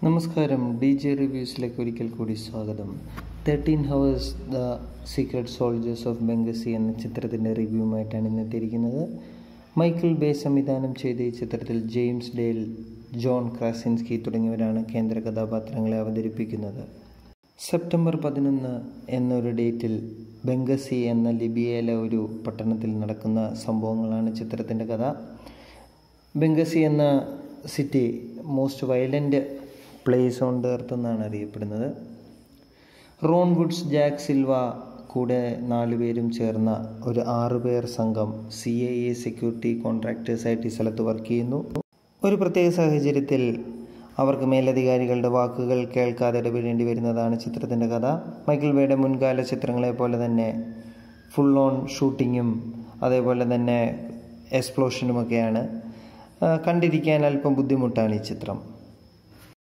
നമസ്കാരം D J റിവ്യൂസിലേക്ക് ഒരിക്കൽ കൂടി സ്വാഗതം thirteen hours the secret soldiers of Benghazi എന്ന ചിത്രത്തിൻ്റെ റിവ്യൂമായിട്ടാണ് ഇന്ന് എത്തിയിരിക്കുന്നത് മൈക്കിൾ ബേ സംവിധാനം ചെയ്ത ഈ ചിത്രത്തിൽ ജെയിംസ് ഡേൽ ജോൺ ക്രാസിൻസ്കി തുടങ്ങിയവരാണ് കേന്ദ്ര കഥാപാത്രങ്ങളെ അവതരിപ്പിക്കുന്നത് സെപ്റ്റംബർ പതിനൊന്ന് എന്നൊരു ഡേറ്റിൽ ബംഗസി എന്ന ലിബിയയിലെ ഒരു പട്ടണത്തിൽ നടക്കുന്ന സംഭവങ്ങളാണ് ചിത്രത്തിൻ്റെ കഥ ബംഗസി എന്ന city most violent place on the earth എന്നാണ് അറിയപ്പെടുന്നത് റോൺ വുഡ്സ് ജാക്ക് സിൽവ കൂടെ നാലുപേരും ചേർന്ന ഒരു ആറുപേർ സംഘം സി ഐ എ സെക്യൂരിറ്റി കോൺട്രാക്ടേഴ്സായിട്ട് ഈ സ്ഥലത്ത് വർക്ക് ചെയ്യുന്നു ഒരു പ്രത്യേക സാഹചര്യത്തിൽ അവർക്ക് മേലധികാരികളുടെ വാക്കുകൾ കേൾക്കാതെ ഇടപെടേണ്ടി വരുന്നതാണ് ചിത്രത്തിൻ്റെ കഥ മൈക്കിൾ ബേയുടെ മുൻകാല ചിത്രങ്ങളെ പോലെ തന്നെ ഫുൾ ഓൺ ഷൂട്ടിങ്ങും അതേപോലെ തന്നെ എക്സ്പ്ലോഷനുമൊക്കെയാണ് കണ്ടിരിക്കാൻ അല്പം ബുദ്ധിമുട്ടാണ് ഈ ചിത്രം